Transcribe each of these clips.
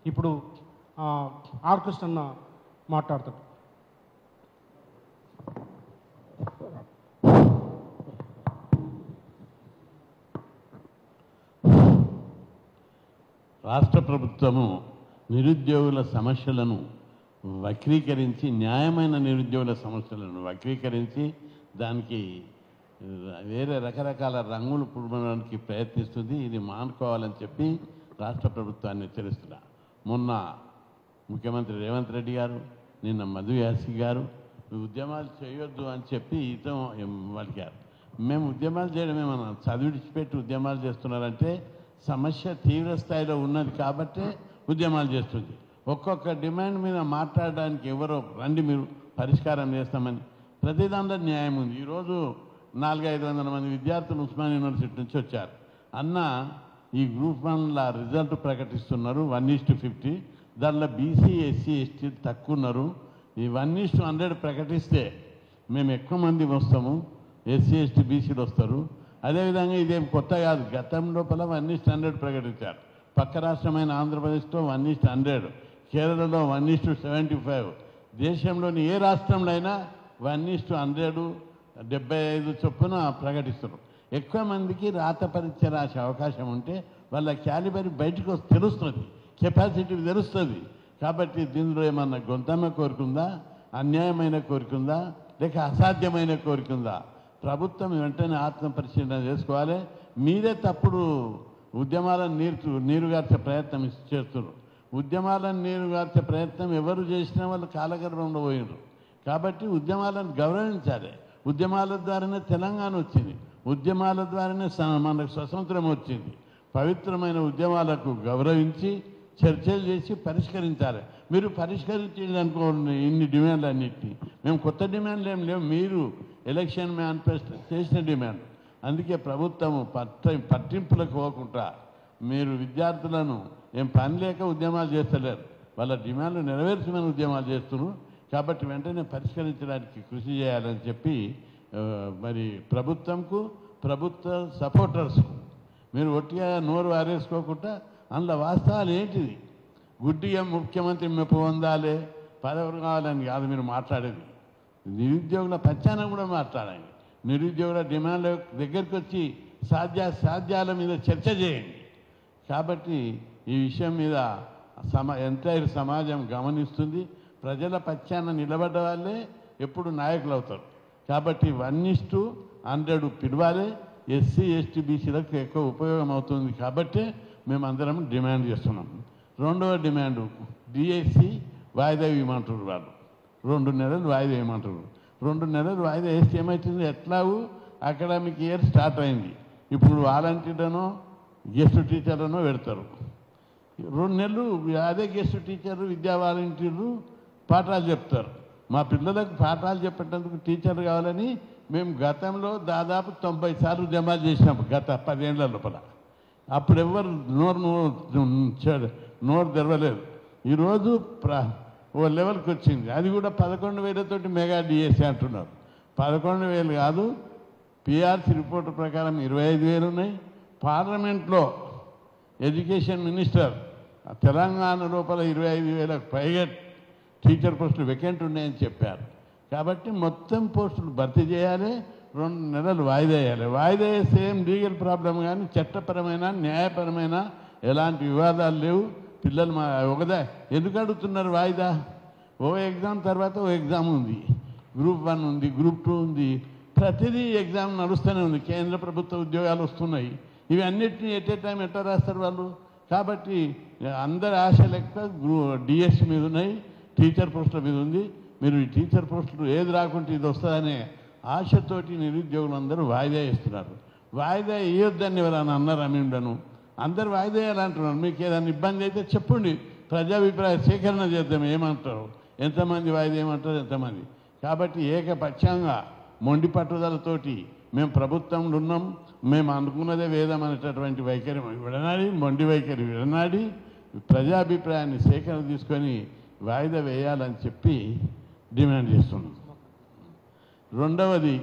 ఇప్పుడు ఆ, ఆర్ కృష్ణన్న మాట్లాడతాడు రాష్ట్ర ప్రభుత్వము నిరుద్యోగుల సమస్యలను వక్రీకరించి న్యాయమైన నిరుద్యోగుల సమస్యలను వక్రీకరించి దానికి ఆ, వేరే రకరకాల రంగులు పుడడానికి ప్రయత్నిస్తుంది ఇది మానుకోవాలని చెప్పి రాష్ట్ర ప్రభుత్వాన్ని హెచ్చరిస్తున్నా మొన్న ముఖ్యమంత్రి రేవంత్ రెడ్డి గారు నిన్న మధు యాసి గారు ఉద్యమాలు చేయొద్దు అని చెప్పి ఇతం పలికారు మేము ఉద్యమాలు చేయడం ఏమన్నా చదివిడిచిపెట్టి ఉద్యమాలు చేస్తున్నారంటే సమస్య తీవ్ర స్థాయిలో ఉన్నది కాబట్టే ఉద్యమాలు చేస్తుంది ఒక్కొక్క డిమాండ్ మీద మాట్లాడడానికి ఎవరో రండి మీరు పరిష్కారం చేస్తామని ప్రతి దాంట్లో న్యాయం ఉంది ఈరోజు నాలుగైదు వందల మంది విద్యార్థులు ఉస్మాన్ యూనివర్సిటీ నుంచి వచ్చారు అన్న ఈ గ్రూప్ వన్ల రిజల్ట్ ప్రకటిస్తున్నారు వన్ ఈస్ టు ఫిఫ్టీ దానిలో బీసీ ఎస్సీ ఎస్టీ తక్కువ ఉన్నారు ఈ వన్ ఈస్ టు హండ్రెడ్ ప్రకటిస్తే మేము ఎక్కువ మంది వస్తాము ఎస్సీ ఎస్టీ బీసీలు వస్తారు అదేవిధంగా ఇదేం కొత్త కాదు గతం లోపల వన్ ఈస్ట్ హండ్రెడ్ ప్రకటించారు పక్క రాష్ట్రమైన ఆంధ్రప్రదేశ్లో వన్ ఈస్ట్ హండ్రెడ్ కేరళలో వన్ ఈస్ట్ సెవెంటీ ఫైవ్ దేశంలోని ఏ రాష్ట్రంలో అయినా వన్ ఈస్ట్ హండ్రెడ్ డెబ్బై ఐదు చొప్పున ప్రకటిస్తారు ఎక్కువ మందికి రాత పరీక్ష రాసే అవకాశం ఉంటే వాళ్ళ క్యాలిబరీ బయటకు వస్తే తెలుస్తుంది కెపాసిటీ తెలుస్తుంది కాబట్టి దీనిలో ఏమన్నా గొంతమ్మ కోరుకుందా అన్యాయమైన కోరుకుందా లేక అసాధ్యమైన కోరుకుందా ప్రభుత్వం వెంటనే ఆత్మ పరిశీలన చేసుకోవాలి మీరే తప్పుడు ఉద్యమాలను నీరు నీరుగార్చే ప్రయత్నం ఇస్- చేస్తున్నారు ఉద్యమాలను నీరుగార్చే ప్రయత్నం ఎవరు చేసినా వాళ్ళు కాలగర్భంలో పోయినరు కాబట్టి ఉద్యమాలను గౌరవించాలి ఉద్యమాల ద్వారానే తెలంగాణ వచ్చింది ఉద్యమాల ద్వారానే స- మనకు స్వతంత్రం వచ్చింది పవిత్రమైన ఉద్యమాలకు గౌరవించి చర్చలు చేసి పరిష్కరించాలి మీరు పరిష్కరించింది అనుకోండి ఇన్ని డిమాండ్లు అన్నిటినీ మేము కొత్త డిమాండ్లు ఏం లేవు మీరు ఎలక్షన్ మేనిఫెస్టో చేసిన డిమాండ్ అందుకే ప్రభుత్వం పట్ట పట్టింపులకు పోకుండా మీరు విద్యార్థులను ఏం పని లేక ఉద్యమాలు చేస్తలేరు వాళ్ళ డిమాండ్లు నెరవేర్చమని ఉద్యమాలు చేస్తున్నారు కాబట్టి వెంటనే పరిష్కరించడానికి కృషి చేయాలని చెప్పి ఆ, మరి ప్రభుత్వంకు ప్రభుత్వ సపోర్టర్స్కు మీరు ఒట్టిగా నోరు వారేసుకోకుండా అందులో వాస్తవాలు ఏంటిది గుడ్డిగా ముఖ్యమంత్రి మెప్పు పొందాలి పదవులు కావాలని కాదు మీరు మాట్లాడేది నిరుద్యోగుల పచ్చాన కూడా మాట్లాడండి నిరుద్యోగుల డిమాండ్ల దగ్గరికి వచ్చి సాధ్య సాధ్యాల మీద చర్చ చేయండి కాబట్టి ఈ విషయం మీద సమా ఎంటైర్ సమాజం గమనిస్తుంది ప్రజల పక్షాన నిలబడ్డ వాళ్ళే ఎప్పుడు నాయకులు అవుతారు కాబట్టి వన్ ఇస్టు హండ్రెడ్ పిలవాలి ఎస్సీ ఎస్టీ బీసీలకు ఎక్కువ ఉపయోగం అవుతుంది కాబట్టి మేమందరం డిమాండ్ చేస్తున్నాం రెండవ డిమాండ్ డిఎస్సి వాయిదా ఇవ్వమంటారు వాళ్ళు రెండు నెలలు వాయిదా వేయమంటారు రెండు నెలలు వాయిదా వేస్తే ఏమవుతుంది ఎట్లాగూ అకాడమిక్ ఇయర్ స్టార్ట్ అయింది ఇప్పుడు వాలంటీర్లను గెస్ట్ టీచర్లను పెడతారు రెండు నెలలు అదే గెస్ట్ టీచర్ విద్యా వాలంటీర్లు పాఠాలు చెప్తారు మా పిల్లలకు పాఠాలు చెప్పేటందుకు టీచర్ కావాలని మేము గతంలో దాదాపు తొంభై సార్లు జమ చేసినాం గత పదేళ్ల లోపల అప్పుడు ఎవరు నోరు నోరు నోరు తెరవలేదు ఈరోజు ప్ర ఓ లెవెల్కి వచ్చింది అది కూడా పదకొండు వేలతోటి మెగా డిఎస్సి అంటున్నారు పదకొండు వేలు కాదు పిఆర్సీ రిపోర్ట్ ప్రకారం ఇరవై ఐదు వేలు ఉన్నాయి పార్లమెంట్లో ఎడ్యుకేషన్ మినిస్టర్ తెలంగాణ లోపల ఇరవై ఐదు వేలకు పైగా టీచర్ పోస్టులు వెకెంట్ ఉన్నాయని చెప్పారు కాబట్టి మొత్తం పోస్టులు భర్తీ చేయాలి రెండు నెలలు వాయిదా వేయాలి వాయిదా వేస్తే ఏం లీగల్ ప్రాబ్లం కానీ చట్టపరమైన న్యాయపరమైన ఎలాంటి వివాదాలు లేవు పిల్లలు మా ఒకదా ఎందుకు అడుగుతున్నారు వాయిదా ఓ ఎగ్జామ్ తర్వాత ఓ ఎగ్జామ్ ఉంది గ్రూప్ వన్ ఉంది గ్రూప్ టూ ఉంది ప్రతిదీ ఎగ్జామ్ నడుస్తూనే ఉంది కేంద్ర ప్రభుత్వ ఉద్యోగాలు వస్తున్నాయి ఇవి అన్నిటిని ఎట్ ఏ టైం ఎట్లా రాస్తారు వాళ్ళు కాబట్టి అందరి ఆశ లెక్క గ్రూ డిఎస్సి మీద ఉన్నాయి టీచర్ పోస్టుల మీద ఉంది మీరు ఈ టీచర్ పోస్టులు ఏది రాకుంటే ఇది వస్తుందనే ఆశతోటి నిరుద్యోగులు అందరూ వాయిదా వేస్తున్నారు వాయిదా వేయొద్దని ఎవరైనా అన్నారు అమిండను అందరు వాయిదా వేయాలంటున్నారు మీకు ఏదైనా ఇబ్బంది అయితే చెప్పండి ప్రజాభిప్రాయ సేకరణ చేద్దాం ఏమంటారు ఎంతమంది వాయిదా ఏమంటారు ఎంతమంది కాబట్టి ఏకపక్షంగా మొండి పట్టుదలతోటి మేము ప్రభుత్వంలో ఉన్నాం మేము అనుకున్నదే వేదం అనేటటువంటి వైఖరి విడనాడి మొండి వైఖరి విడనాడి ప్రజాభిప్రాయాన్ని సేకరణ తీసుకొని వాయిదా వేయాలని చెప్పి డిమాండ్ చేస్తున్నాం రెండవది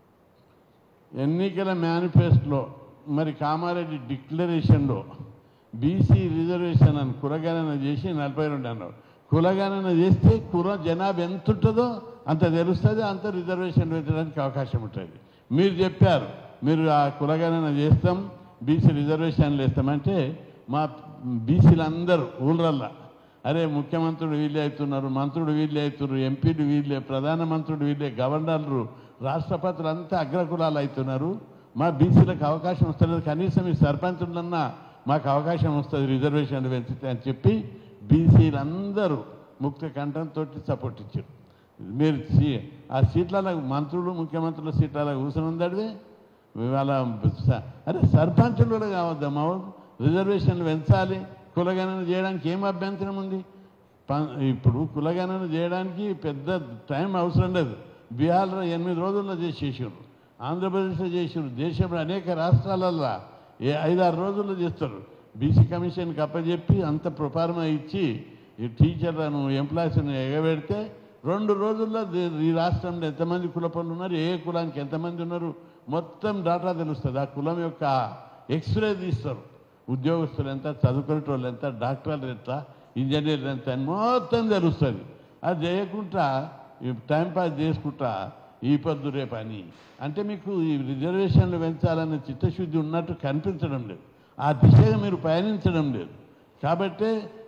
ఎన్నికల మేనిఫెస్టోలో మరి కామారెడ్డి డిక్లరేషన్లో బీసీ రిజర్వేషన్ అని కులగణన చేసి నలభై రెండు అన్నారు కులగణన చేస్తే కుల జనాభా ఎంత ఉంటుందో అంత తెలుస్తుంది అంత రిజర్వేషన్ పెట్టడానికి అవకాశం ఉంటుంది మీరు చెప్పారు మీరు ఆ కులగణన చేస్తాం బీసీ రిజర్వేషన్లు వేస్తామంటే మా బీసీలందరూ ఊళ్ళల్లా అరే ముఖ్యమంత్రుడు వీళ్ళే అవుతున్నారు మంత్రుడు వీళ్ళే అవుతున్నారు ఎంపీలు వీళ్ళే ప్రధానమంత్రుడు వీళ్ళే గవర్నర్లు రాష్ట్రపతులు అంతా అగ్రకులాలు అవుతున్నారు మా బీసీలకు అవకాశం వస్తలేదు కనీసం ఈ సర్పంచులన్నా మాకు అవకాశం వస్తుంది రిజర్వేషన్లు పెంచితే అని చెప్పి బీసీలందరూ ముక్త కంఠంతో సపోర్ట్ ఇచ్చారు మీరు సీ- ఆ సీట్లలో మంత్రులు ముఖ్యమంత్రుల సీట్లలో కూర్చొని ఉందడివే ఇవాళ స- అరే సర్పంచులు కూడా కావద్దమ్మా రిజర్వేషన్లు పెంచాలి కులగణన చేయడానికి ఏం అభ్యంతరం ఉంది ప- ఇప్పుడు కులగణన చేయడానికి పెద్ద టైం అవసరం లేదు బీహార్లో ఎనిమిది రోజుల్లో చేసేసారు ఆంధ్రప్రదేశ్లో చేసారు దేశంలో అనేక రాష్ట్రాలల్లో ఏ ఐదారు రోజుల్లో చేస్తారు బీసీ కమిషన్కి అప్పచెప్పి అంత ప్రొఫార్మా ఇచ్చి ఈ టీచర్లను ఎంప్లాయీస్ని ఎగబెడితే రెండు రోజుల్లో ది- ఈ రాష్ట్రంలో ఎంతమంది కుల పనులు ఉన్నారు ఏ కులానికి ఎంతమంది ఉన్నారు మొత్తం డాటా తెలుస్తుంది ఆ కులం యొక్క ఎక్స్రే తీస్తారు ఉద్యోగస్తులు ఎంత చదువుకునే వాళ్ళు ఎంత డాక్టర్లు ఎంత ఇంజనీర్లు ఎంత అని మొత్తం తెలుస్తుంది అది చేయకుండా ఈ టైం పాస్ చేసుకుంటా ఈ పొద్దు రేపు అని అంటే మీకు ఈ రిజర్వేషన్లు పెంచాలనే చిత్తశుద్ధి ఉన్నట్టు కనిపించడం లేదు ఆ దిశగా మీరు పయనించడం లేదు కాబట్టే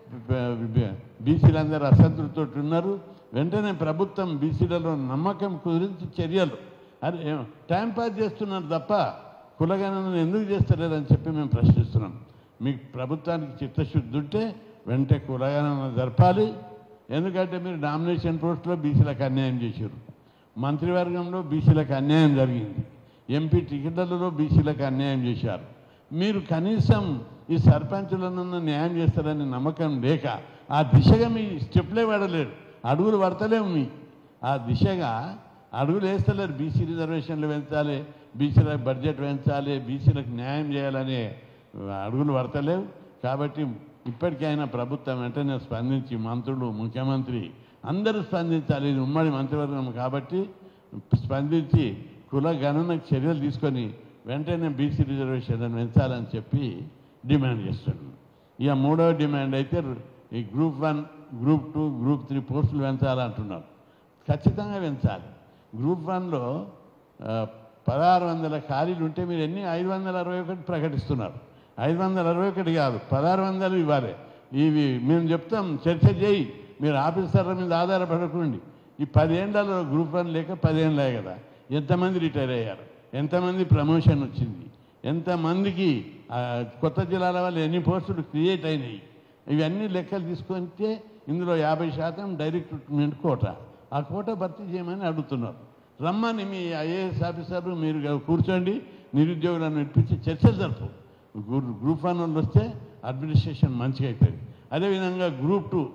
బీసీలందరూ అసంతృప్తితో ఉన్నారు వెంటనే ప్రభుత్వం బీసీలలో నమ్మకం కుదిరించి చర్యలు అరే ఏం- టైం పాస్ చేస్తున్నారు తప్ప కులగణన ఎందుకు చేస్తలేరని చెప్పి మేము ప్రశ్నిస్తున్నాం మీకు ప్రభుత్వానికి చిత్తశుద్ధి ఉంటే వెంటనే కులగణన జరపాలి ఎందుకంటే మీరు నామినేషన్ పోస్టులో బీసీలకు అన్యాయం చేశారు మంత్రివర్గంలో బీసీలకు అన్యాయం జరిగింది ఎంపీ టికెట్లలో బీసీలకు అన్యాయం చేశారు మీరు కనీసం ఈ సర్పంచులనన్నా న్యాయం చేస్తారని నమ్మకం లేక ఆ దిశగా మీ స్టెప్లే పడలేరు అడుగులు పడతలేము మీ ఆ దిశగా అడుగులు వేస్తలేరు బీసీ రిజర్వేషన్లు పెంచాలి బీసీలకు బడ్జెట్ పెంచాలి బీసీలకు న్యాయం చేయాలనే అడుగులు పడతలేవు కాబట్టి ఇప్పటికైనా ప్రభుత్వం వెంటనే స్పందించి మంత్రులు ముఖ్యమంత్రి అందరూ స్పందించాలి ఇది ఉమ్మడి మంత్రివర్గం కాబట్టి స్పందించి కుల గణనకు చర్యలు తీసుకొని వెంటనే బీసీ రిజర్వేషన్ పెంచాలని చెప్పి డిమాండ్ చేస్తున్నాను ఇక మూడవ డిమాండ్ అయితే ఈ group one group two group three పోస్టులు పెంచాలంటున్నారు ఖచ్చితంగా పెంచాలి గ్రూప్ వన్లో పదహారు వందల ఖాళీలు ఉంటే మీరు ఎన్ని ఐదు వందల అరవై ఒకటి ప్రకటిస్తున్నారు ఐదు వందల అరవై ఒకటి కాదు పదహారు వందలు ఇవ్వాలి ఇవి మేము చెప్తాం చర్చ చేయి మీరు ఆఫీసర్ల మీద ఆధారపడకండి ఈ పదేళ్లలో గ్రూప్ వన్ లేక పదేళ్ళే కదా ఎంతమంది రిటైర్ అయ్యారు ఎంతమంది ప్రమోషన్ వచ్చింది ఎంతమందికి ఆ, కొత్త జిల్లాల వల్ల ఎన్ని పోస్టులు క్రియేట్ అయినాయి ఇవన్నీ లెక్కలు తీసుకుంటే ఇందులో యాభై శాతం డైరెక్ట్ రిక్రూట్మెంట్ కోట ఆ కోట భర్తీ చేయమని అడుగుతున్నారు రమ్మని మీ ఐఏఎస్ ఆఫీసర్లు మీరు కూర్చోండి నిరుద్యోగులను ఇప్పించి చర్చలు జరుపు గ్రూ- గ్రూప్ వన్ వాళ్ళు వస్తే అడ్మినిస్ట్రేషన్ మంచిగా అవుతుంది అదేవిధంగా గ్రూప్ టూ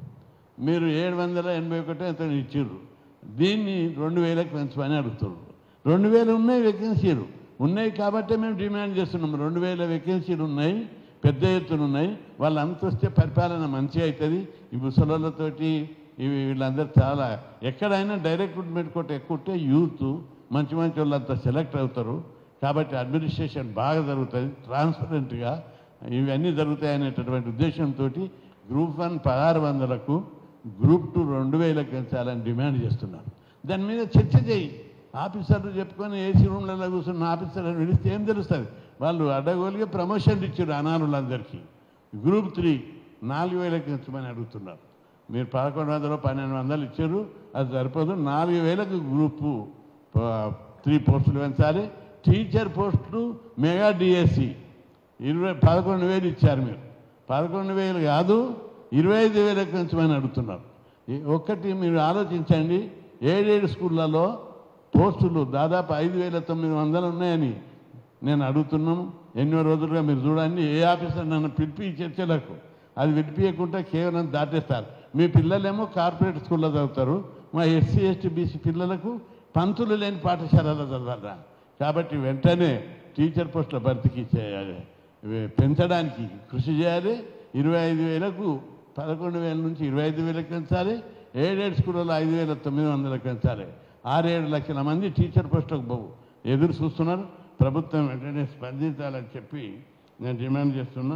మీరు ఏడు వందల ఎనభై ఒకటి ఎంత ఇచ్చారు దీన్ని రెండు వేలకు పెంచమని అడుగుతున్నారు రెండు వేలు ఉన్నాయి వేకెన్సీలు ఉన్నాయి కాబట్టే మేము డిమాండ్ చేస్తున్నాం రెండు వేల వేకెన్సీలు ఉన్నాయి పెద్ద ఎత్తున ఉన్నాయి వాళ్ళంతా వస్తే పరిపాలన మంచిగా అవుతుంది ఈ ముసలోళ్ళతోటి ఇవి వీళ్ళందరూ చాలా ఎక్కడైనా డైరెక్ట్ రిక్రూట్మెంట్ కోట ఎక్కువ ఉంటే యూత్ మంచి మంచి వాళ్ళంతా సెలెక్ట్ అవుతారు కాబట్టి అడ్మినిస్ట్రేషన్ బాగా జరుగుతుంది ట్రాన్స్పరెంట్గా ఇవన్నీ జరుగుతాయి అనేటటువంటి ఉద్దేశంతో గ్రూప్ వన్ పదహారు వందలకు గ్రూప్ టూ రెండు వేలకు పెంచాలని డిమాండ్ చేస్తున్నారు దాని మీద చర్చ చేయి ఆఫీసర్లు చెప్పుకొని ఏసీ రూమ్లలో కూర్చున్న ఆఫీసర్లను పిలిస్తే ఏం తెలుస్తుంది వాళ్ళు అడ్డగోలుగా ప్రమోషన్ ఇచ్చారు అనారులందరికీ గ్రూప్ త్రీ నాలుగు వేలకు పెంచమని అడుగుతున్నారు మీరు పదకొండు వందలు పన్నెండు వందలు ఇచ్చారు అది సరిపోదు నాలుగు వేలకు గ్రూపు ప- త్రీ పోస్టులు పెంచాలి టీచర్ పోస్టులు మెగా డిఎస్సి ఇరవై పదకొండు వేలు ఇచ్చారు మీరు పదకొండు వేలు కాదు ఇరవై ఐదు వేలకు పెంచమని అడుగుతున్నారు ఈ- ఒక్కటి మీరు ఆలోచించండి ఏడేడు స్కూళ్ళలో పోస్టులు దాదాపు ఐదు వేల తొమ్మిది వందలు ఉన్నాయని నేను అడుగుతున్నాను ఎన్నో రోజులుగా మీరు చూడండి ఏ ఆఫీసర్ నన్ను పిలిపి ఈ చర్చలకు అది విడిపించకుండా కేవలం దాటేస్తారు మీ పిల్లలేమో కార్పొరేట్ స్కూల్లో చదువుతారు మా ఎస్సీ ఎస్టీ బీసీ పిల్లలకు పంతులు లేని పాఠశాలలో చదవాలా కాబట్టి వెంటనే టీచర్ పోస్టుల భర్తీకి చేయాలి ఇవి పెంచడానికి కృషి చేయాలి ఇరవై ఐదు వేలకు పదకొండు వేల నుంచి ఇరవై ఐదు వేలకు పెంచాలి ఏడేడు స్కూళ్ళలో ఐదు వేల తొమ్మిది వందలకు పెంచాలి ఆరేడు లక్షల మంది టీచర్ పోస్టులకు బాబు ఎదురు చూస్తున్నారు ప్రభుత్వం వెంటనే స్పందించాలని చెప్పి నేను డిమాండ్ చేస్తున్నా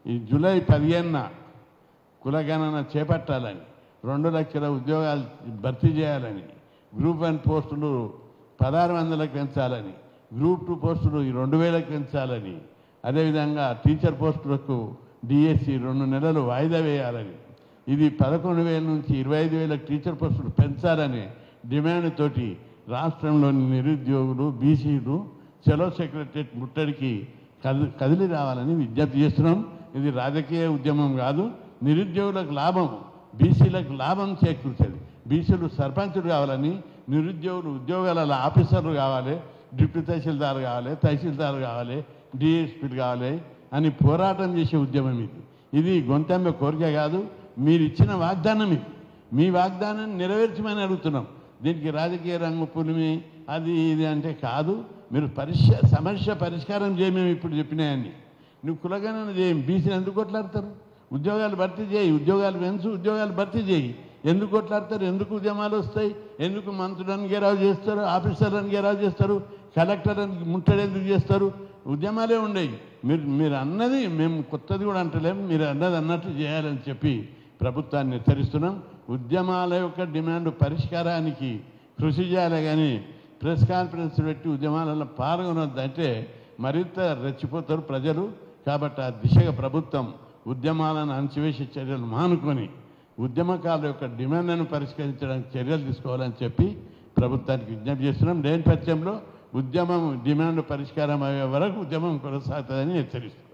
ఈ జూలై పదిహేనున కులగణన చేపట్టాలని రెండు లక్షల ఉద్యోగాలు భర్తీ చేయాలని గ్రూప్ వన్ పోస్టులు పదహారు వందలకు పెంచాలని గ్రూప్ టూ పోస్టులు ఈ రెండు వేలకు పెంచాలని అదేవిధంగా టీచర్ పోస్టులకు డిఎస్సి రెండు నెలలు వాయిదా వేయాలని ఇది పదకొండు వేల నుంచి ఇరవై ఐదు వేల టీచర్ పోస్టులు పెంచాలని డిమాండ్ తోటి రాష్ట్రంలోని నిరుద్యోగులు బీసీలు చలో సెక్రటరియట్ ముట్టడికి కది కదిలి రావాలని విజ్ఞప్తి చేస్తున్నాం ఇది రాజకీయ ఉద్యమం కాదు నిరుద్యోగులకు లాభం బీసీలకు లాభం చేకూర్చేది బీసీలు సర్పంచులు కావాలని నిరుద్యోగులు ఉద్యోగాల ఆఫీసర్లు కావాలి డిప్యూటీ తహసీల్దార్ కావాలి తహసీల్దార్ కావాలి డిఎస్పీలు కావాలి అని పోరాటం చేసే ఉద్యమం ఇది ఇది గొంతెమ్మ కోరిక కాదు మీరు ఇచ్చిన వాగ్దానం ఇది మీ వాగ్దానాన్ని నెరవేర్చమని అడుగుతున్నాం దీనికి రాజకీయ రంగు పులిమి అది ఇది అంటే కాదు మీరు పరిష్క సమస్య పరిష్కారం చేయమేమి ఇప్పుడు చెప్పినాయని నువ్వు కులగణన చేయం బీసీని ఎందుకు కొట్లాడతారు ఉద్యోగాలు భర్తీ చేయి ఉద్యోగాలు పెంచు ఉద్యోగాలు భర్తీ చేయి ఎందుకు కొట్లాడతారు ఎందుకు ఉద్యమాలు వస్తాయి ఎందుకు మంత్రులను గెరావు చేస్తారు ఆఫీసర్లను గెరావు చేస్తారు కలెక్టర్లను ముట్టడి ఎందుకు చేస్తారు ఉద్యమాలే ఉండేవి మీరు మీరు అన్నది మేము కొత్తది కూడా అంటలేము మీరు అన్నది అన్నట్టు చేయాలని చెప్పి ప్రభుత్వాన్ని హెచ్చరిస్తున్నాం ఉద్యమాల యొక్క డిమాండ్ పరిష్కారానికి కృషి చేయాలి కానీ ప్రెస్ కాన్ఫరెన్స్ పెట్టి ఉద్యమాలలో పాల్గొనొద్దంటే మరింత రెచ్చిపోతారు ప్రజలు కాబట్టి ఆ దిశగా ప్రభుత్వం ఉద్యమాలను అణచివేసే చర్యలు మానుకొని ఉద్యమకారుల యొక్క డిమాండ్లను పరిష్కరించడానికి చర్యలు తీసుకోవాలని చెప్పి ప్రభుత్వానికి విజ్ఞప్తి చేస్తున్నాం లేని పక్షంలో ఉద్యమం డిమాండ్ పరిష్కారం అయ్యే వరకు ఉద్యమం కొనసాగుతుందని హెచ్చరిస్తున్నాం